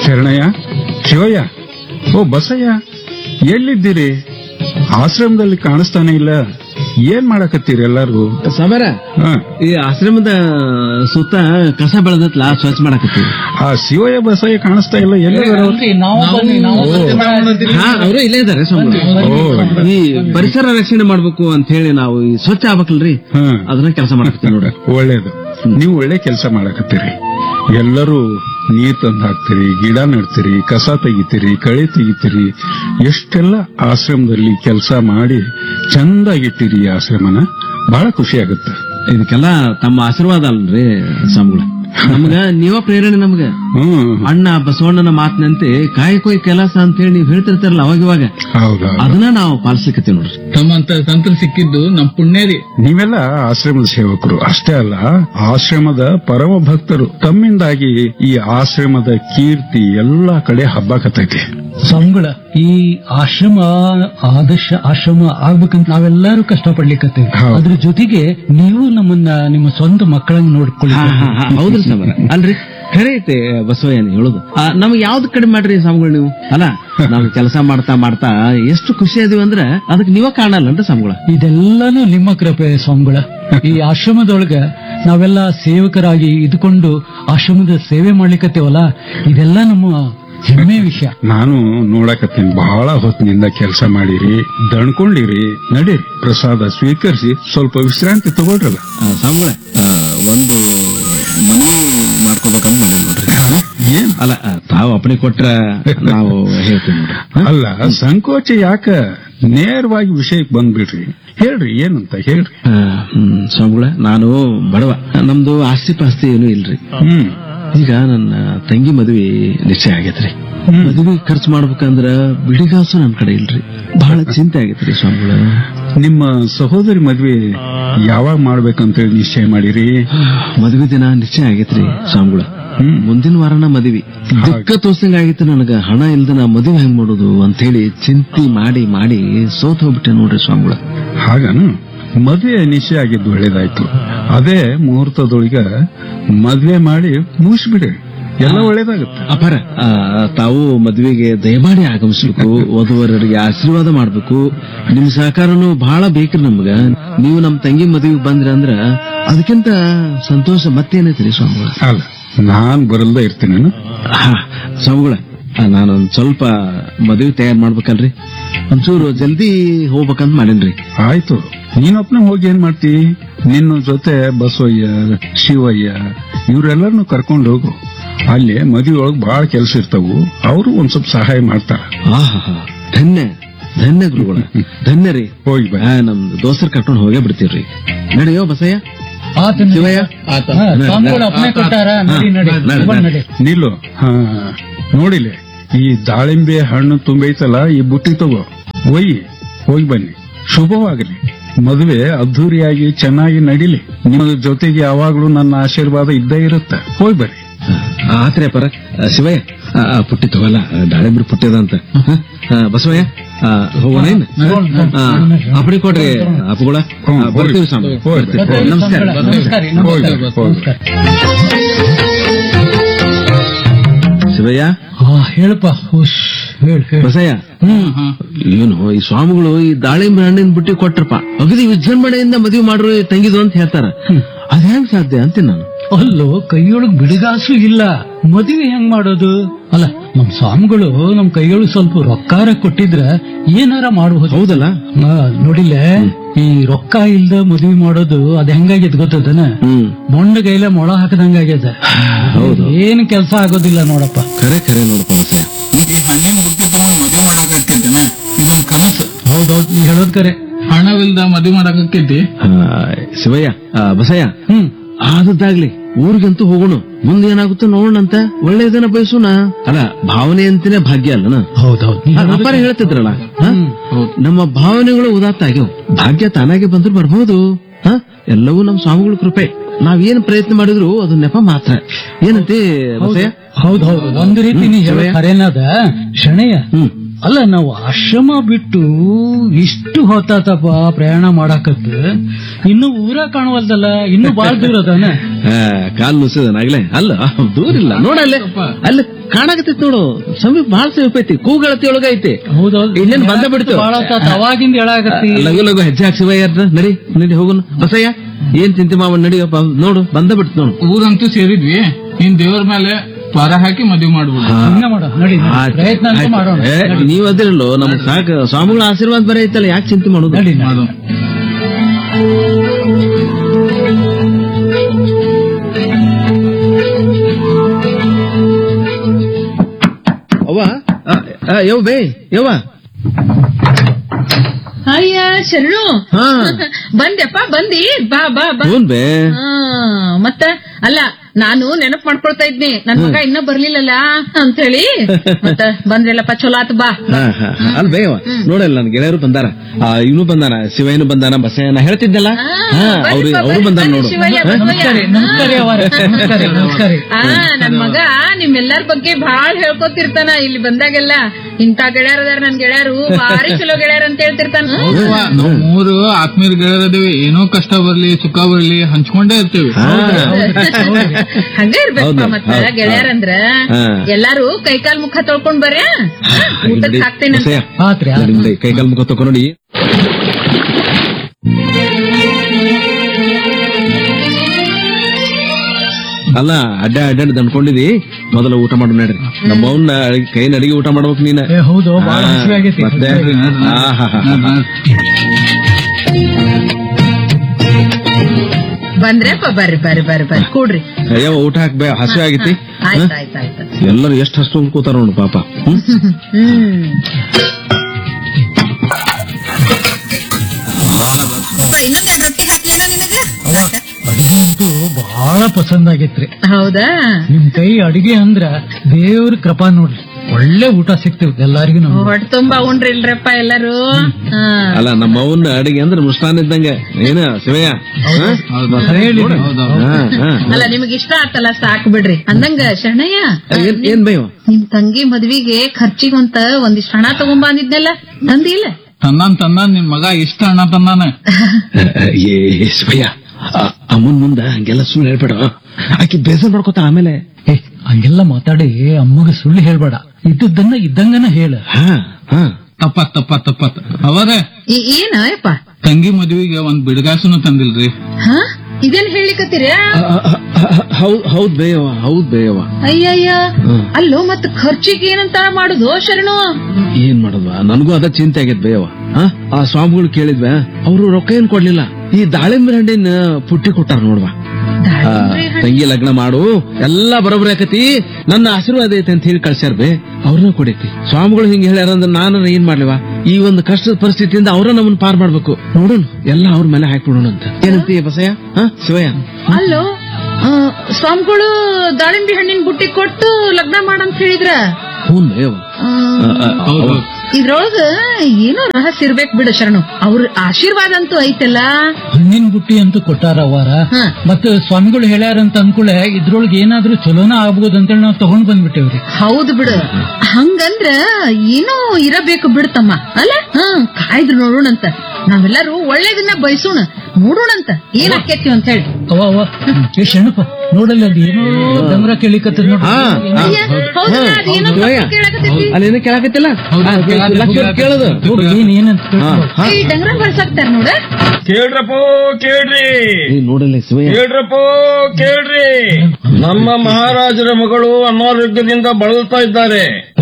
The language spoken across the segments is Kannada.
ಶರಣಯ್ಯ ಶಿವಯ್ಯ ಓ ಬಸಯ್ಯ ಎಲ್ಲಿದ್ದೀರಿ ಆಶ್ರಮದಲ್ಲಿ ಕಾಣಿಸ್ತಾನೆ ಇಲ್ಲ ಏನ್ ಮಾಡಕತ್ತೀರಿ ಎಲ್ಲಾರು ಸಮರ ಹ. ಈ ಆಶ್ರಮದ ಸುತ್ತ ಕಸ ಬೆಳೆದತ್ಲ ಸ್ವಚ್ಛ ಮಾಡಕತ್ತೀವಿ ಆ ಶಿವಯ್ಯ ಬಸಯ್ಯ ಕಾಣಿಸ್ತಾ ಇಲ್ಲ ಎಲ್ಲಿದಾರ ಹಾ ಅವರು ಇಲ್ಲೇ ಇದಾರೆ ಸ್ವಾಮಿ ಓ ಈ ಪರಿಸರ ರಕ್ಷಣೆ ಮಾಡ್ಬೇಕು ಅಂತ ಹೇಳಿ ನಾವು ಈ ಸ್ವಚ್ಛ ಆಗ್ಬೇಕಲ್ರಿ ಹ ಅದನ್ನ ಕೆಲಸ ಮಾಡಕತ್ತೀವಿ ನೋಡ್ರಿ ಒಳ್ಳೇದು ನೀವು ಒಳ್ಳೆ ಕೆಲಸ ಮಾಡಕತ್ತೀರಿ ಎಲ್ಲರೂ ನೀರ್ ತಂದು ಹಾಕ್ತೀರಿ ಗಿಡ ನೆಡ್ತೀರಿ ಕಸ ತೆಗಿತೀರಿ ಕಳೆ ತೆಗಿತೀರಿ ಎಷ್ಟೆಲ್ಲ ಆಶ್ರಮದಲ್ಲಿ ಕೆಲಸ ಮಾಡಿ ಚಂದಾಗಿಟ್ಟಿರಿ ಈ ಆಶ್ರಮನ ಬಹಳ ಖುಷಿ ಆಗುತ್ತೆ ಇದಕ್ಕೆಲ್ಲ ತಮ್ಮ ಆಶೀರ್ವಾದ ಅಲ್ರಿ ಸ್ವಾಮಿಗಳ ನಮ್ಗ ನೀವ ಪ್ರೇರಣೆ ನಮ್ಗ ಹ್ಮ್ ಅಣ್ಣ ಬಸವಣ್ಣನ ಮಾತಿನಂತೆ ಕಾಯಕೊಯ್ ಕೆಲಸ ಅಂತ ಹೇಳಿ ನೀವ್ ಹೇಳ್ತಿರ್ತಾರಲ್ಲ ಅವಾಗ ಇವಾಗ ಹೌದಾ ಅದನ್ನ ನಾವು ಪಾಲಿಸಕತ್ತೀವಿ ನೋಡ್ರಿ ತಮ್ಮಂತ ಸಂತರು ಸಿಕ್ಕಿದ್ದು ನಮ್ ಪುಣ್ಯ ರೀ ನೀವೆಲ್ಲ ಆಶ್ರಮದ ಸೇವಕರು ಅಷ್ಟೇ ಅಲ್ಲ ಆಶ್ರಮದ ಪರಮ ಭಕ್ತರು ತಮ್ಮಿಂದಾಗಿ ಈ ಆಶ್ರಮದ ಕೀರ್ತಿ ಎಲ್ಲಾ ಕಡೆ ಹಬ್ಬಕತ್ತೈತಿ ಸ್ವಾಮಿಗಳ ಈ ಆಶ್ರಮ ಆದರ್ಶ ಆಶ್ರಮ ಆಗ್ಬೇಕಂತ ನಾವೆಲ್ಲರೂ ಕಷ್ಟಪಡ್ಲಿಕ್ಕತ್ತೇವೆ ಹೌದು. ಅದ್ರ ಜೊತೆಗೆ ನೀವು ನಮ್ಮನ್ನ ನಿಮ್ಮ ಸ್ವಂತ ಮಕ್ಕಳಂಗ್ ನೋಡ್ಕೊಳ್ಳಿ ಹಾ, ಹಾ, ಹಾ, ಹೌದ್ರಿ ಸಮರ ಅಲ್ರಿ ಖರೆ ಐತೆ ಬಸವಯ್ಯನ ಹೇಳುದು ಆ, ನಮ್ಗ್ ಯಾವ್ದು ಕಡಿಮೆ ಮಾಡ್ರಿ ಸ್ವಾಮಿಗಳು ನೀವು ಅಲ್ಲ ನಾವು ಕೆಲಸ ಮಾಡ್ತಾ ಮಾಡ್ತಾ ಎಷ್ಟು ಖುಷಿ ಅದೀವಿ ಅಂದ್ರ ಅದಕ್ಕೆ ನೀವ ಕಾಣಲ್ಲನ್ರಿ ಸ್ವಾಮಿಗಳ ಇದೆಲ್ಲಾನು ನಿಮ್ಮ ಕೃಪೆ ಸ್ವಾಮಿಗಳ ಈ ಆಶ್ರಮದೊಳಗ ನಾವೆಲ್ಲ ಸೇವಕರಾಗಿ ಇದ್ಕೊಂಡು ಆಶ್ರಮದ ಸೇವೆ ಮಾಡ್ಲಿಕ್ಕತ್ತೇವಲ್ಲ ಇದೆಲ್ಲ ನಮ್ಮ ಹೆಮ್ಮೆ ವಿಷಯ ನಾನು ನೋಡಕತ್ತೀನಿ ಬಹಳ ಹೊತ್ತಿನಿಂದ ಕೆಲಸ ಮಾಡಿರಿ ದಣ್ಕೊಂಡಿರಿ ನಡೀರಿ ಪ್ರಸಾದ ಸ್ವೀಕರಿಸಿ ಸ್ವಲ್ಪ ವಿಶ್ರಾಂತಿ ತಗೊಳ್ರಲ್ಲ ಸ್ವಾಮಿಗಳ ಒಂದು ಮನವಿ ಮಾಡ್ಕೋಬೇಕಂತ ಮಾಡಿ ನೋಡ್ರಿ ಏನ್ ಅಲ್ಲ ಆ, ತಾವು ಅಪ್ಪಣೆ ಕೊಟ್ರ ನಾವು ಹೇಳ್ತೀವಿ ನೋಡ್ರಿ ಅಲ್ಲ ಸಂಕೋಚ ಯಾಕ ನೇರವಾಗಿ ವಿಷಯಕ್ಕೆ ಬಂದ್ಬಿಡ್ರಿ ಹೇಳ್ರಿ ಏನಂತ ಹೇಳ್ರಿ ಆ, ಹ್ಮ್, ಸ್ವಾಮಿಗಳ ನಾನು ಬಡವ ನಮ್ದು ಆಸ್ತಿ ಪಾಸ್ತಿ ಏನೂ ಇಲ್ರಿ ಹ್ಮ್ ಈಗ ನನ್ನ ತಂಗಿ ಮದುವೆ ನಿಶ್ಚಯ ಆಗೈತ್ರಿ ಮದುವೆ ಖರ್ಚು ಮಾಡ್ಬೇಕಂದ್ರ ಬಿಡಿಗಾಸು ನನ್ ಕಡೆ ಇಲ್ರಿ ಬಹಳ ಚಿಂತೆ ಆಗೈತ್ರಿ ಸ್ವಾಮಿಗಳ ನಿಮ್ಮ ಸಹೋದರಿ ಮದ್ವೆ ಯಾವಾಗ ಮಾಡ್ಬೇಕಂತೇಳಿ ನಿಶ್ಚಯ ಮಾಡಿರಿ ಮದುವೆ ದಿನ ನಿಶ್ಚಯ ಆಗೈತ್ರಿ ಸ್ವಾಮಿಗಳ ಹ್ಮ್. ಮುಂದಿನ ವಾರನ ಮದುವೆ ದಿಕ್ಕ ತೋರ್ಸಂಗ ಆಗಿತ್ತು ನನಗ ಹಣ ಇಲ್ದನ ಮದುವೆ ಹೆಂಗ್ ಮಾಡೋದು ಅಂತ ಹೇಳಿ ಚಿಂತೆ ಮಾಡಿ ಮಾಡಿ ಸೋತ್ ಹೋಗ್ಬಿಟ್ಟೆ ನೋಡ್ರಿ ಸ್ವಾಮಿಗಳ ಹಾಗನು ಮದ್ವೆ ನಿಶ್ಚಯ ಆಗಿದ್ದು ಒಳ್ಳೇದಾಯ್ತು ಅದೇ ಮುಹೂರ್ತದೊಳಗ ಮದ್ವೆ ಮಾಡಿ ಮುಗಿಸ್ಬಿಡಿ ಎಲ್ಲ ಒಳ್ಳೇದಾಗುತ್ತೆ ಅಪಾರ ಆ, ತಾವು ಮದುವೆಗೆ ದಯಮಾಡಿ ಆಗಮಿಸ್ಬೇಕು ವಧುವರರಿಗೆ ಆಶೀರ್ವಾದ ಮಾಡ್ಬೇಕು ನಿಮ್ ಸಹಕಾರನು ಬಹಳ ಬೇಕ್ರಿ ನಮ್ಗ ನೀವು ನಮ್ ತಂಗಿ ಮದುವೆಗೆ ಬಂದ್ರಿ ಅಂದ್ರ ಅದಕ್ಕಿಂತ ಸಂತೋಷ ಮತ್ತೇನೈತ್ರಿ ಸ್ವಾಮಿಗಳ ಅಲ್ಲ ನಾನ್ ಬರಲ್ದ ಇರ್ತೀನಿ ಹಾ, ಸ್ವಾಮಿಗಳ ಆ, ನಾನೊಂದ್ ಸ್ವಲ್ಪ ಮದುವೆ ತಯಾರು ಮಾಡ್ಬೇಕಲ್ರಿ ಒಂಚೂರು ಜಲ್ದಿ ಹೋಗ್ಬೇಕಂತ ಮಾಡೇನ್ರಿ ಆಯ್ತು ನೀನೊಬ್ನ ಹೋಗಿ ಏನ್ ಮಾಡ್ತಿ ನಿನ್ನ ಜೊತೆ ಬಸವಯ್ಯ ಶಿವಯ್ಯ ಇವರೆಲ್ಲರನ್ನು ಕರ್ಕೊಂಡು ಹೋಗು ಅಲ್ಲಿ ಮದುವೆ ಒಳಗ್ ಬಹಳ ಕೆಲಸ ಇರ್ತಾವು ಅವರು ಒಂದ್ ಸ್ವಲ್ಪ ಸಹಾಯ ಮಾಡ್ತಾರ ಆಹಾ ಧನ್ಯ ಧನ್ಯ ಗುರುಗಳ ಧನ್ಯ ರೀ ಹೋಗಿ ಬಾ ಆ, ನಮ್ದು ದೋಸ್ತರ್ ಕರ್ಕೊಂಡು ಹೋಗೇ ಬಿಡ್ತೀವ್ರಿ ನಡೆಯೋ ಬಸಯ್ಯ ಆತನ ಶಿವಯ್ಯ ಆತ ಹಾ, ಸ್ವಾಮಿಗಳು ಅಪ್ಪಣೆ ಕೊಟ್ಟಾರ ನಡಿ ನಡಿ ನಡಿ, ಬಂದ್ ನಡಿ. ನಡಿ ನಿಲ್ಲು ಹಾ ನೋಡಿಲೆ ಈ ದಾಳಿಂಬೆ ಹಣ್ಣು ತುಂಬೈತಲ್ಲ ಈ ಬುಟ್ಟಿ ತಗೋ ಒಯ್ಯಿ ಹೋಗಿ ಬನ್ನಿ ಶುಭವಾಗಲಿ ಮದುವೆ ಅದ್ಧೂರಿಯಾಗಿ ಚೆನ್ನಾಗಿ ನಡಿಲಿ ನಿಮ್ಮ ಜೊತೆಗೆ ಯಾವಾಗ್ಲೂ ನನ್ನ ಆಶೀರ್ವಾದ ಇದ್ದೇ ಇರುತ್ತೆ ಹೋಗಿ ಬರ್ರಿ ಆತ್ರೆ ಪರ ಆ, ಶಿವಯ್ಯ ಆ, ಆ, ಪುಟ್ಟಿ ತಗೋಲ್ಲ ದಾಳಿಂಬ್ರಿ ಪುಟ್ಟಿ ಅದ ಅಂತ ಹ? ಆ, ಬಸವಯ್ಯ ಆ, ಹೋಗೋಣ ಏನ್? ಆ, ಅಪ್ಪಣೆ ಕೊಡ್ರಿ ಅಪ್ಪಗಳ ಹ್ಮ್, ಬರ್ತೀವಿ ಹೋಗಿ. ಸ್ವಾಮಿ ಹೋಗಿ. ಬರ್ತೀವಿ. ನಮಸ್ಕಾರ ನಮಸ್ಕಾರ ರೀ, ಹೋಗಿ ನಮಸ್ಕಾರ ಬರ್ರಿ, ಹೋಗಿ ನಮಸ್ಕಾರ ಶಿವಯ್ಯ ಹಾ ಹೇಳಪ್ಪ ಹುಷ್ ಹೇಳ ಹೇಳ ಬಸಯ್ಯ ಹ್ಮ್ ಏನು ಈ ಸ್ವಾಮಿಗಳು ಈ ದಾಳಿಂಬೆ ಹಣ್ಣಿನ ಬುಟ್ಟಿ ಕೊಟ್ರಪ್ಪ ಅಗದಿ ವಿಜೃಂಭಣೆಯಿಂದ ಮದುವೆ ಮಾಡ್ರು ಈ ತಂಗಿದು ಅಂತ ಹೇಳ್ತಾರ ಅದ್ ಹೆಂಗ್ ಸಾಧ್ಯ ಅಂತೀನಿ ನಾನು ಅಲ್ಲೋ ಕೈಯೊಳಗ್ ಬಿಡಿಗಾಸು ಇಲ್ಲ ಮದುವೆ ಹೆಂಗ್ ಮಾಡೋದು ಅಲ್ಲ ನಮ್ ಸ್ವಾಮಿಗಳು ನಮ್ ಕೈಯೊಳಗ್ ಸ್ವಲ್ಪ ರೊಕ್ಕಾರ ಕೊಟ್ಟಿದ್ರ ಏನಾರ ಮಾಡಬಹುದು ಹೌದಲ್ಲ ನೋಡಿಲ್ಲ ಈ ರೊಕ್ಕ ಇಲ್ದ ಮದುವೆ ಮಾಡೋದು ಅದ್ ಹೆಂಗಾಗ್ಯದ ಗೊತ್ತದನ ಹ್ಮ್ ಮೊಂಡ ಕೈಲ ಮೊಳ ಹಾಕದಂಗಾಗ್ಯದ ಹೌದು. ಏನ್ ಕೆಲಸ ಆಗೋದಿಲ್ಲ ನೋಡಪ್ಪ ಖರೆ ಖರೆ ನೋಡಪ್ಪ ಬಸಯ್ಯ ಈ ಹಣ್ಣಿನ ಬುಟ್ಟಿ ತಗೊಂಡ್ ಮದುವೆ ಮಾಡಾಕತ್ತೈತೇನ ಇದೊಂದ್ ಕನಸು ಹೌದೌದು ನೀ ಹೇಳೋದ್ ಕರೆ ಹಣವಿಲ್ದ ಮದುವೆ ಮಾಡಾಕತ್ತೈತಿ ಆ, ಶಿವಯ್ಯ ಆ, ಬಸಯ್ಯ ಹ್ಮ್ ಆದದ್ದಾಗ್ಲಿ ಊರಿಗಂತೂ ಹೋಗೋಣ ಮುಂದೆ ಏನಾಗುತ್ತೋ ನೋಡೋಣಂತ ಒಳ್ಳೇದನ್ನ ಬಯಸೋಣ ಅಲ್ಲ ಭಾವನೆ ಅಂತಾನೆ ಭಾಗ್ಯ ಅಲ್ಲನ ಹೌದೌದು ನೀ ಹೇಳೋದ್ ಅಪ್ಪಾರ ಹೇಳ್ತಿದ್ರಲ್ಲ ಹ? ಹ್ಮ್. ನಮ್ಮ ಭಾವನೆಗಳು ಉದಾತ್ತ ಆಗ್ಯಾವ ಭಾಗ್ಯ ತಾನಾಗೆ ಬಂದ್ರು ಬರ್ಬಹುದು ಹ? ಎಲ್ಲವೂ ನಮ್ಮ ಸ್ವಾಮಿಗಳ ಕೃಪೆ ನಾವೇನ್ ಪ್ರಯತ್ನ ಮಾಡಿದ್ರು ಅದು ನೆಪ ಮಾತ್ರ ಏನಂತೆ ಬಸಯ್ಯ ಹೌದೌದು ಒಂದು ರೀತಿ ನೀ ಹೇಳೋ ಖರೇನದ ಶಣಯ್ಯ ಹ್ಮ್ ಅಲ್ಲ ನಾವು ಆಶ್ರಮ ಬಿಟ್ಟು ಇಷ್ಟು ಹೊತ್ತಾತಪ್ಪ ಪ್ರಯಾಣ ಮಾಡಾಕತ್ತ ಇನ್ನು ಊರ ಕಾಣವಲ್ದಲ್ಲ ಇನ್ನು ಬಾಳ ದೂರ ಅದಾನ ಆ, ಕಾಲ್ ನುಸಿದನಾಗ್ಲೆ ಅಲ್ಲ ದೂರ ಇಲ್ಲ ನೋಡಲ್ಲೇ ಅಲ್ಲಿ ಕಾಣಕತ್ತೈತಿ ನೋಡು ಸಮೀಪ ಬಹಳ ಸಮೀಪ ಐತಿ ಕೂಗಳತಿ ಒಳಗ ಐತಿ ಹೌದೌದು ಇನ್ನೇನ್ ಬಂದ ಬಿಡ್ತು ಬಾಳ ಹೊತ್ತಾತ ಅವಾಗಿಂದ ಹೇಳಾಕತ್ತಿ ಲಗು ಲಗು ಹೆಜ್ಜೆ ಹಾಕ್ಸಿವ ಯಾರ್ದ ನಡಿ ನಡಿ ಹೋಗುನು ಬಸಯ್ಯ ಏನ್ ತಿಂತಿ ಮಾವ ನಡಿಯಪ್ಪ ನೋಡು ಬಂದ ಬಿಡ್ತು ನೋಡು ಊರಂತೂ ಸೇರಿದ್ವಿ ಇನ್ ದೇವ್ರ ಮೇಲೆ ಪರ ಹಾಕಿ ಮದುವೆ ಮಾಡ್ಬಿಡು ಹಿಂಗ ಮಾಡ ನಡಿ ನಡಿ. ಆಯ್ತು, ಪ್ರಯತ್ನ ಅಂತೂ ಆಯ್ತು. ಮಾಡೋಣ ಏ, ನಡಿ. ನೀವ್ ಅದಿರಲ್ಲೋ ನಮ್ಗ್ ಸಾಕು ಸ್ವಾಮಿಗಳ ಆಶೀರ್ವಾದ ಬರೀ ಐತಲ್ಲ ಯಾಕೆ ಚಿಂತೆ ಮಾಡೋದು ನಡಿ ನಡಿ. ಮಾಡು ಅವ್ವ ಆ, ಆ, ಯವ್ ಬೇ ಯವ್ವ ಅಯ್ಯ ಶರಣು ಹಾ ಬಂದ್ಯಪ್ಪ ಬಂದಿ ಬಾ ಬಾ ಬಾ ಹ್ಞೂನ್ ಬೇ ಹಾ, ಮತ್ತ ಅಲ್ಲ ನಾನು ನೆನಪ್ ಮಾಡ್ಕೊಳ್ತಾ ಇದ್ನಿ ನನ್ ಮಗ ಇನ್ನ ಬರ್ಲಿಲ್ಲಲ್ಲ ಅಂತ ಹೇಳಿ ಮತ್ತ ಬಂದ್ರಲ್ಲಪ್ಪ ಚಲೋ ಆತು ಬಾ ಹಾ, ಹಾ, ಹಾ. ಅಲ್ ಬೇ ಯವ್ವ ನೋಡಲ್ಲ ನನ್ ಗೆಳೆಯರು ಬಂದಾರ ಆ, ಇವನು ಬಂದಾನ ಶಿವಯ್ಯನು ಬಂದಾನ ಬಸಯ್ಯನ ಹೇಳ್ತಿದ್ದಲ್ಲ ಹಾ ಅವ್ರು ಅವರು ಬಂದಾರ ನೋಡು ಶಿವಯ್ಯ, ಹಾ? ನಮಸ್ಕಾರ ನಮಸ್ಕಾರ ಅವ್ವ. ನಮಸ್ಕಾರ ನಮಸ್ಕಾರ ಆ ನನ್ ಮಗ ನಿಮ್ಮೆಲ್ಲರ ಬಗ್ಗೆ ಬಾಳ್ ಹೇಳ್ಕೊತಿರ್ತಾನ ಇಲ್ಲಿ ಬಂದಾಗೆಲ್ಲ ಇಂತ ಗೆಳೆಯರ್ ಅದಾರ ನನ್ ಗೆಳೆಯರು ಭಾರಿ ಚಲೋ ಗೆಳೆಯರ್ ಅಂತ ಹೇಳ್ತಿರ್ತಾನ ಹೌದವ್ವ, ನಾವ್ ಮೂರು ಆತ್ಮೀಯರ ಗೆಳೆಯರದೇವಿ ಏನೋ ಕಷ್ಟ ಬರ್ಲಿ ಸುಖ ಬರ್ಲಿ ಹಂಚ್ಕೊಂಡೇ ಇರ್ತೀವಿ ಹಾ. ಹಂಗ ಇರ್ಬೇಕಪ್ಪ ಹೌದು, ಮತ್ತ ಹೌದು, ಗೆಳೆಯರಂದ್ರ ಹಾ. ಎಲ್ಲಾರು ಕೈಕಾಲ್ ಮುಖ ತೊಳ್ಕೊಂಡ್ ಬರ್ಯ ಊಟಕ್ ನಡಿ, ಹಾಕ್ತೇನೆ ಬಸಯ್ಯ, ಆತ್ರಿ ನಡಿ, ಆತ್ರಿ. ನಡಿ, ಕೈ ಕಾಲ್ ಮುಖ ತಕೊಂಡ್ ನೋಡಿ ಅಲ್ಲ ಅಡ್ಡ ಅಡ್ಡ ದಂಡ್ಕೊಂಡಿದಿ ಮೊದಲ ಊಟ ಮಾಡು ನಡ್ರಿ ನಮ್ಮ ಅವ್ನ ಕೈನ ಅಡಿಗೆ ಊಟ ಮಾಡ್ಬೇಕು ನೀನ ಏ ಹೌದು ಬಾಳ ಹಾ, ಹಸಿವೆ ಆಗೈತಿ ಮತ್ತೆ ಆಹಾಹಾ. ಬಂದ್ರಪ್ಪ ಬರ್ರಿ ಬರ್ರಿ ಬರ್ರಿ ಬರ್ರಿ ಕೂಡ್ರಿ ಅಯ್ಯವ ಊಟ ಹಾಕ್ಬೇ ಹಸಿವೆ ಆಗೈತಿ ಆಯ್ತ ಆಯ್ತ ಆಯ್ತ ಎಲ್ಲರೂ ಎಷ್ಟು ಹಸ್ಕೊಂಡ್ ಕೂತಾರ ನೋಡು ಪಾಪ ಹ್ಮ್? ಹ್ಮ್ ಅಪ್ಪ, ಇನ್ನೊಂದೆರಡ್ ರೊಟ್ಟಿ ಹಾಕ್ಲೇನ ನಿನಗ ಅಡಿಗೆಂತೂ ಬಹಳ ಪಸಂದ್ ಆಗೈತ್ರಿ ಹೌದಾ ನಿಮ್ ಕೈ ಅಡಿಗೆ ಅಂದ್ರ ದೇವ್ರ ಕೃಪಾ ನೋಡ್ರಿ ಒಳ್ಳೆ ಊಟ ಸಿಗ್ತೀವಿ ಎಲ್ಲಾರಿಗೂ ನಮ್ಗೆ ಹೊಟ್ಟೆ ತುಂಬಾ ಉಂಡ್ರಿ ಇಲ್ರಪ್ಪ ಎಲ್ಲರೂ ಹಾ. ಅಲ್ಲ ನಮ್ಮ ಅವನ ಅಡಿಗೆ ಅಂದ್ರೆ ಮುಷ್ಟಾನ್ ಇದ್ದಂಗೆ ಏನ ಶಿವಯ್ಯ ಹಾ? ಹೇಳಿದ್ರಿ. ಹಾ, ಹಾ. ಅಲ್ಲ ನಿಮಗ್ ಇಷ್ಟ ಆತಲ್ಲ ಸಾಕ್ ಬಿಡ್ರಿ ಅಂದಂಗ ಶರಣಯ್ಯ ಏನ್ ಏನ್ ಬೈವ ನಿಮ್ ತಂಗಿ ಮದ್ವಿಗೆ ಖರ್ಚಿಗಂತ ಒಂದಿಷ್ಟು ಹಣ ತಗೊಂಬಂದಿದ್ನಲ್ಲ ತಂದಿಲ್ಲ ತಂದಾನ್ ತಂದಾನ್ ನಿನ್ ಮಗ ಇಷ್ಟ ಅಣ್ಣ ತಂದಾನ ಏ ಶಿವಯ್ಯ ಆ- ಅಮ್ಮನ್ ಮುಂದ ಹಂಗೆಲ್ಲ ಸುಳ್ಳು ಹೇಳ್ಬೇಡ ಆಕಿ ಬೇಜಾರ್ ಮಾಡ್ಕೋತ ಆಮೇಲೆ ಏ ಹಂಗೆಲ್ಲ ಮಾತಾಡಿ ಅಮ್ಮಗ ಸುಳ್ಳು ಹೇಳ್ಬೇಡ ಇದ್ದದ್ದನ್ನ ಇದ್ದಂಗನ ಹೇಳ ಹಾ ಹಾ ತಪ್ಪ ತಪ್ಪ ತಪ್ಪತ್ ಅವರೇ ಈ- ಏನ ಯಪ್ಪ ತಂಗಿ ಮದ್ವಿಗೆ ಒಂದ್ ಬಿಡ್ಗಾಸುನು ತಂದಿಲ್ರಿ ಹಾ ಇದೇನ್ ಹೇಳಿಕತ್ತೀರ ಹೌದ್ ಹೌದ್ ಬೇಯವ ಹೌದ್ ಬೇಯವ ಅಯ್ಯಯ್ಯ ಅಲ್ಲೋ ಮತ್ ಖರ್ಚಿಗೆ ಏನಂತ ಮಾಡುದು ಶರಣು ಏನ್ ಮಾಡೋದ್ವಾ ನನಗೂ ಅದ ಚಿಂತೆ ಆಗೈತ್ ಬೇಯವ ಆ? ಆ ಸ್ವಾಮಿಗಳು ಕೇಳಿದ್ವ ಅವ್ರು ರೊಕ್ಕ ಏನ್ ಕೊಡ್ಲಿಲ್ಲ ಈ ದಾಳಿಂಬೆ ಹಣ್ಣಿನ ಪುಟ್ಟಿ ಕೊಟ್ಟಾರ ನೋಡ್ವಾ ಆ, ತಂಗಿ ಲಗ್ನ ಮಾಡು ಎಲ್ಲಾ ಬರೋಬ್ಬರಿ ಆಕತಿ ನನ್ನ ಆಶೀರ್ವಾದ ಐತೆ ಅಂತ ಹೇಳಿ ಕಳ್ಸ್ಯಾರ ಬೇ ಅವ್ರನ್ನ ಕೊಡೈತಿ ಸ್ವಾಮಿಗಳು ಹಿಂಗ್ ಹೇಳ್ಯಾರ ಅಂದ್ರೆ ನಾನು ಏನ್ ಮಾಡ್ಲಿವ ಈ ಒಂದು ಕಷ್ಟದ ಪರಿಸ್ಥಿತಿಯಿಂದ ಅವ್ರ ನಮ್ಮನ್ನ ಪಾರ್ ಮಾಡ್ಬೇಕು ನೋಡೋಣ ಎಲ್ಲ ಅವ್ರ ಮೇಲೆ ಹಾಕ್ಬಿಡೋಣ ಅಂತ ಏನಂತೀಯ ಬಸಯ್ಯ ಹಾ ಶಿವಯ್ಯ ಅಲ್ಲೋ ಆ, ಸ್ವಾಮಿಗಳು ದಾಳಿಂಬೆ ಹಣ್ಣಿನ ಬುಟ್ಟಿ ಕೊಟ್ಟು ಲಗ್ನ ಮಾಡಂತ ಹೇಳಿದ್ರ ಹ್ಞೂ ಬೇಯವ ಆ, ಹೌದು ಇದ್ರೊಳಗ ಏನೋ ರಹಸ್ಯ ಇರ್ಬೇಕ್ ಬಿಡು ಶರಣು ಅವ್ರ ಆಶೀರ್ವಾದ ಅಂತೂ ಐತಲ್ಲ ಹಣ್ಣಿನ ಬುಟ್ಟಿ ಅಂತೂ ಕೊಟ್ಟಾರ ಅವಾರ ಹಾ. ಮತ್ತ ಸ್ವಾಮಿಗಳು ಹೇಳ್ಯಾರಂತ ಅನ್ಕೂಳೆ ಇದ್ರೊಳಗೆ ಏನಾದ್ರೂ ಚಲೋನ ಆಗ್ಬೋದು ಅಂತೇಳಿ ನಾವು ತಗೊಂಡ್ ಬಂದ್ಬಿಟ್ಟೇವ್ರಿ ಹೌದು ಬಿಡು ಹಂಗಂದ್ರ ಏನೋ ಇರಬೇಕು ಬಿಡ್ತಮ್ಮ ಅಲ್ಲ ಹ್ಮ್ ಕಾಯ್ದು ನೋಡೋಣಂತ ನಾವೆಲ್ಲರೂ ಒಳ್ಳೇದನ್ನ ಬಯಸೋಣ ನೋಡೋಣಂತ ಏನ್ ಆಕೇತಿ ಅಂತ ಹೇಳಿ ಅವ ಅವ ಏ ಶರಣಪ್ಪ ನೋಡಲ್ಲ ಅದು ಏನೋ ಡಂಗ್ರ ಕೇಳಿಕತ್ತದ ನೋಡ್ರಿ ಹಾ, ಹಾ. ಅಯ್ಯ, ಹೌದಲ್ಲ, ಅದೇನೋ ಶಿವಯ್ಯ. ತಪ್ಪು ಕೇಳಾಕತ್ತೈತಿ. ಅಲ್ಲೇನ ಕೇಳಾಕತ್ತಿಲ್ಲ ಹೌದು, ಆ, ಕೇಳಾಕತ್ತಿ, ಲಕ್ಷ ಕೇಳಾಕತ್ತಿ. ಕೇಳೋದು ನೋಡು, ಏನ್ ಏನಂತ ಹಾ, ಕೇಳ್ಕೊ. ಹಾ. ಈ ಡಂಗ್ರ ಬರ್ಸಾಕ್ತಾರ ನೋಡ ಕೇಳ್ರಪ್ಪೋ ಕೇಳ್ರಿ ಏ, ನೋಡಲ್ಲ ಶಿವಯ್ಯ ಕೇಳ್ರಪ್ಪೋ ಕೇಳ್ರಿ ನಮ್ಮ ಮಹಾರಾಜರ ಮಗಳು ಅನಾರೋಗ್ಯದಿಂದ ಬಳಲ್ತಾ ಇದ್ದಾರೆ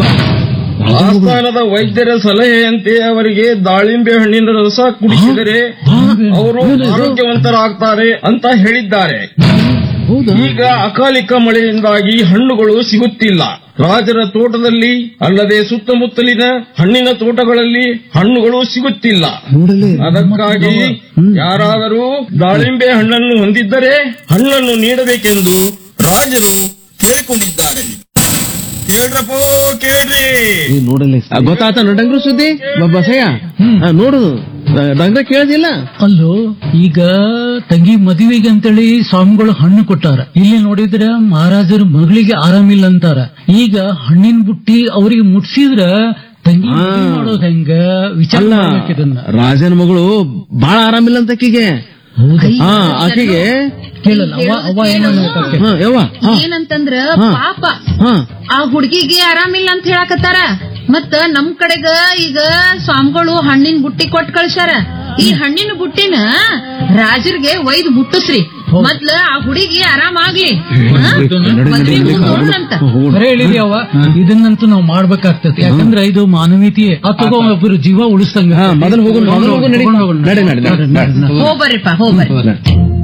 ಆಸ್ಥಾನದ ವೈದ್ಯರ ಸಲಹೆಯಂತೆ ಅವರಿಗೆ ದಾಳಿಂಬೆ ಹಣ್ಣಿನ ರಸ ಕುಡಿಸಿದರೆ ಅವರು ಆರೋಗ್ಯವಂತರಾಗ್ತಾರೆ ಅಂತ ಹೇಳಿದ್ದಾರೆ ಈಗ ಅಕಾಲಿಕ ಮಳೆಯಿಂದಾಗಿ ಹಣ್ಣುಗಳು ಸಿಗುತ್ತಿಲ್ಲ ರಾಜರ ತೋಟದಲ್ಲಿ ಅಲ್ಲದೆ ಸುತ್ತಮುತ್ತಲಿನ ಹಣ್ಣಿನ ತೋಟಗಳಲ್ಲಿ ಹಣ್ಣುಗಳು ಸಿಗುತ್ತಿಲ್ಲ ಅದಕ್ಕಾಗಿ ಯಾರಾದರೂ ದಾಳಿಂಬೆ ಹಣ್ಣನ್ನು ಹೊಂದಿದ್ದರೆ ಹಣ್ಣನ್ನು ನೀಡಬೇಕೆಂದು ರಾಜರು ಕೇಳಿಕೊಂಡಿದ್ದಾರೆ ಕೇಳ್ರಪ್ಪೋ ಕೇಳ್ರಿ ಏ, ನೋಡಲ್ಲ ಆ, ಗೊತ್ತಾತ ಡಂಗ್ರ ಸುದ್ದಿ ಬ- ಬಸಯ್ಯ ಆ, ನೋಡು ಆ, ಡಂಗ್ರ ಕೇಳದಿಲ್ಲ ಅಲ್ಲೋ ಈಗ ತಂಗಿ ಮದುವೆಗೆ ಅಂತೇಳಿ ಸ್ವಾಮಿಗಳು ಹಣ್ಣು ಕೊಟ್ಟಾರ ಇಲ್ಲಿ ನೋಡಿದ್ರ ಮಹಾರಾಜರ ಮಗಳಿಗೆ ಆರಾಮಿಲ್ಲ ಅಂತಾರ ಈಗ ಹಣ್ಣಿನ ಬುಟ್ಟಿ ಅವ್ರಿಗೆ ಮುಟ್ಸಿದ್ರ ತಂಗಿ ಹಾ. ಮದ್ವೆ ಮಾಡೋದ್ ಹೆಂಗ ವಿಚಾರ ಅಲ್ಲ ಮಾಡ್ಬೇಕು ಇದನ್ನ ರಾಜನ ಮಗಳು ಬಹಳ ಆರಾಮಿಲ್ಲ ಅಂತ ಆಕಿಗೆ ಹಾ ಆಕೆಗೆ ಕೇಳಲ್ಲ ಅವ್ವ ಅವ್ವ ಏನೋ ಹೇಳ್ತಾರೆ. ಹಾ ಯವ್ವ ಹಾ ಏನಂತಂದ್ರ ಹಾ. ಪಾಪ ಹಾ ಆ ಹುಡ್ಗಿಗೆ ಆರಾಮಿಲ್ಲ ಅಂತ ಹೇಳಕತ್ತಾರ ಮತ್ತ ನಮ್ ಕಡೆಗ ಈಗ ಸ್ವಾಮಿಗಳು ಹಣ್ಣಿನ ಬುಟ್ಟಿ ಕೊಟ್ ಕಳ್ಸ್ಯಾರ ಈ ಹಣ್ಣಿನ ಬುಟ್ಟಿನ ರಾಜರ್ಗೆ ಒಯ್ದು ಮುಟ್ಟಿಸ್ರಿ ಮೊದ್ಲ ಆ ಹುಡುಗಿ ಆರಾಮಾಗ್ಲಿ ಹಾ? ಮದ್ವೆ ಮುಗ್ದೋಣಂತ. ಖರೆ ಹೇಳಿರಿ ಅವ್ವ ಇದನ್ನಂತೂ ನಾವು ಮಾಡ್ಬೇಕಾಗ್ತದೆ ಯಾಕಂದ್ರೆ ಇದು ಮಾನವೀಯತೆ ಆ ತಗೋ ಒಬ್ಬರು ಜೀವ ಉಳಿಸ್ತಂಗ ಹಾ ಮೊದಲು ಹೋಗೋಣ ಮೊದಲು ಹೋಗೋಣ ನಡಿ ಹೋಗೋಣ, ಹೋಗೋಣ. ನಡಿ ನಡಿ ನಡಿ ನಡಿ. ಹೋಗ್ಬರ್ರಿಪ್ಪ ಹೋಗ್ಬರ್ರಿ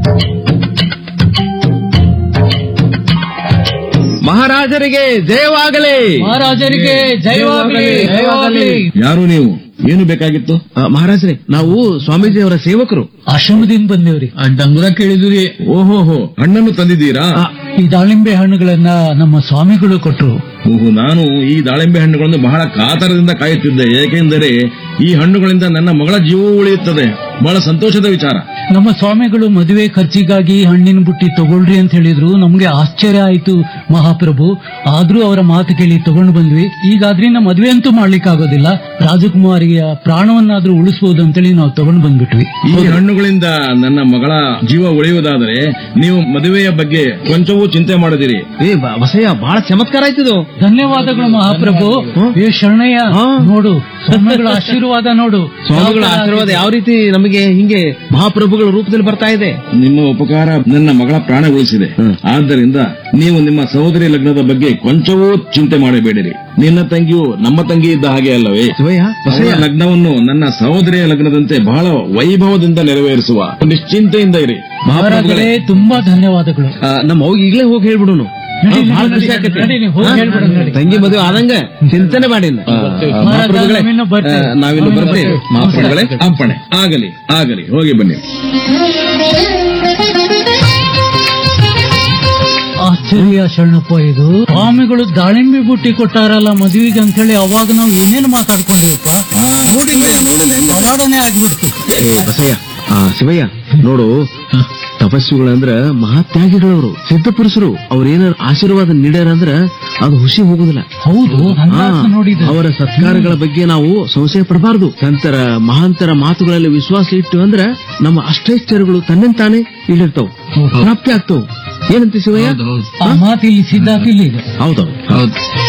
ಮಹಾರಾಜರಿಗೆ ಜಯವಾಗಲಿ ಮಹಾರಾಜರಿಗೆ ಜಯವಾಗಲಿ ಜಯವಾಗಲಿ ಯಾರು ನೀವು ಏನು ಬೇಕಾಗಿತ್ತು ಆ, ಮಹಾರಾಜರೇ ನಾವು ಸ್ವಾಮೀಜಿಯವರ ಸೇವಕರು ಆಶ್ರಮದಿಂದ ಬಂದೇವ್ರಿ ಆ ಡಂಗುರ ಕೇಳಿದ್ರಿ ಓಹೋಹೋ ಹಣ್ಣನ್ನು ತಂದಿದ್ದೀರಾ ಈ ದಾಳಿಂಬೆ ಹಣ್ಣುಗಳನ್ನ ನಮ್ಮ ಸ್ವಾಮಿಗಳು ಕೊಟ್ರು ಓಹೋ ನಾನು ಈ ದಾಳಿಂಬೆ ಹಣ್ಣುಗಳನ್ನು ಬಹಳ ಕಾತರದಿಂದ ಕಾಯುತ್ತಿದ್ದೆ ಏಕೆಂದರೆ ಈ ಹಣ್ಣುಗಳಿಂದ ನನ್ನ ಮಗಳ ಜೀವವೂ ಉಳಿಯುತ್ತದೆ ಬಹಳ ಸಂತೋಷದ ವಿಚಾರ ನಮ್ಮ ಸ್ವಾಮಿಗಳು ಮದುವೆ ಖರ್ಚಿಗಾಗಿ ಹಣ್ಣಿನ ಬುಟ್ಟಿ ತಗೊಳ್ರಿ ಅಂತ ಹೇಳಿದ್ರು ನಮ್ಗೆ ಆಶ್ಚರ್ಯ ಆಯ್ತು ಮಹಾಪ್ರಭು ಆದ್ರೂ ಅವರ ಮಾತು ಕೇಳಿ ತಗೊಂಡು ಬಂದ್ವಿ ಈಗ ಅದ್ರಿಂದ ಮದುವೆ ಅಂತೂ ಮಾಡ್ಲಿಕ್ಕೆ ಆಗೋದಿಲ್ಲ ರಾಜಕುಮಾರಿಯ ಪ್ರಾಣವನ್ನಾದ್ರೂ ಉಳಿಸಬಹುದು ಅಂತೇಳಿ ನಾವು ತಗೊಂಡು ಬಂದ್ಬಿಟ್ವಿ ಈ ಹಣ್ಣುಗಳಿಂದ ನನ್ನ ಮಗಳ ಜೀವ ಉಳಿಯುವುದಾದರೆ ನೀವು ಮದುವೆಯ ಬಗ್ಗೆ ಕೊಂಚವೂ ಚಿಂತೆ ಮಾಡದಿರಿ ಏ ಬ- ಬಸಯ್ಯ ಬಹಳ ಚಮತ್ಕಾರ ಆಯ್ತಿದು ಧನ್ಯವಾದಗಳು ಮಹಾಪ್ರಭು ಏ ಶರಣಯ್ಯ ಹಾ. ನೋಡು ಸ್ವಾಮಿಗಳ ಆಶೀರ್ವಾದ ನೋಡು ಸ್ವಾಮಿಗಳ ಯಾವ ತರ ಆಶೀರ್ವಾದ ಆಗಿದೆ. ಯಾವ ರೀತಿ ನಮಗೆ ಹಿಂಗೆ ಮಹಾಪ್ರಭುಗಳ ರೂಪದಲ್ಲಿ ಬರ್ತಾ ಇದೆ ನಿಮ್ಮ ಉಪಕಾರ ನನ್ನ ಮಗಳ ಪ್ರಾಣ ಉಳಿಸಿದೆ ಆದ್ದರಿಂದ ನೀವು ನಿಮ್ಮ ಸಹೋದರಿ ಲಗ್ನದ ಬಗ್ಗೆ ಕೊಂಚವೂ ಚಿಂತೆ ಮಾಡಬೇಡಿರಿ ನಿನ್ನ ತಂಗಿಯು ನಮ್ಮ ತಂಗಿ ಇದ್ದ ಹಾಗೆ ಅಲ್ಲವೇ ಶಿವಯ್ಯ ಬಸಯ್ಯ ಅವಳ ಲಗ್ನವನ್ನು ನನ್ನ ಸಹೋದರಿಯ ಲಗ್ನದಂತೆ ಬಹಳ ವೈಭವದಿಂದ ನೆರವೇರಿಸುವ ನಿಶ್ಚಿಂತೆಯಿಂದ ಇರಿ ಮಹಾರಾಜರೇ ತುಂಬಾ ಧನ್ಯವಾದಗಳು ಆ, ನಮ್ಮ ಅವ್ಗೆ ಈಗಲೇ ಹೋಗಿ ಹೇಳ್ಬಿಡುನು ನಡಿ, ಬಹಳ ನಡಿ, ಖುಷಿ ನಡಿ, ಆಕತಿ ನಡಿ, ನೀವು ಹೋಗಿ ಹಾ? ಹೇಳ್ಬಿಡು, ನಡಿ. ತಂಗಿ ಮದುವೆ ಆದಂಗ ಚಿಂತನೆ ಮಾಡಿಲ್ಲ ಆ, ಆ, ಮಹಾಪ್ರಭುಗಳೇ, ನಾವಿನ್ನು ಬರ್ತೇವೆ. ಆ, ನಾವಿನ್ನು ಬರ್ತೇವೆ ಮಹಾಪ್ರಭುಗಳೇ ಅಪ್ಪಣೆ ಆಗಲಿ ಆಗಲಿ ಹೋಗಿ ಬನ್ನಿ ಆಶ್ಚರ್ಯ ಶರಣಪ್ಪ ಇದು ಸ್ವಾಮಿಗಳು ದಾಳಿಂಬೆ ಬುಟ್ಟಿ ಕೊಟ್ಟಾರಲ್ಲ ಮದುವೆಗೆ ಅಂತ ಹೇಳಿ ಅವಾಗ ನಾವು ಏನೇನು ಮಾತಾಡ್ಕೊಂಡ್ರಿಪ್ಪ ಅವಾಡನೆ ಆಗ್ಬಿಡ್ತು ಏ, ಬಸಯ್ಯ ಆ ಶಿವಯ್ಯ ನೋಡು ತಪಸ್ವಿಗಳಂದ್ರ ಮಹಾತ್ಯಾಗಿಗಳವರು ಸಿದ್ಧ ಪುರುಷರು ಅವ್ರೇನಾರ ಆಶೀರ್ವಾದ ನೀಡ್ಯಾರಂದ್ರ ಅದು ಹುಸಿ ಹೋಗುದಿಲ್ಲ ಹೌದು ಹಾ, ಹಂಗಾಸ ನೋಡಿದ ಅವರ ಸತ್ಕಾರಗಳ ಬಗ್ಗೆ ನಾವು ಸಂಶಯ ಪಡಬಾರದು ಸಂತರ ಮಹಾಂತರ ಮಾತುಗಳಲ್ಲಿ ವಿಶ್ವಾಸ ಇಟ್ಟು ಅಂದ್ರ ನಮ್ಮ ಅಷ್ಟೈಶ್ಚರ್ಯಗಳು ತನ್ನಿಂತಾನೆ ಇಲ್ಲಿರ್ತಾವ ಪ್ರಾಪ್ತಿ ಆಗ್ತಾವ ಏನಂತ ಶಿವಯ್ಯ ಹೌದು ಆ ಮಾತು ಇಲ್ಲಿ ಸಿದ್ಧಾರ್ಥ ಇಲ್ಲಿ ಇದೆ ಹೌದೌದು ಹೌದು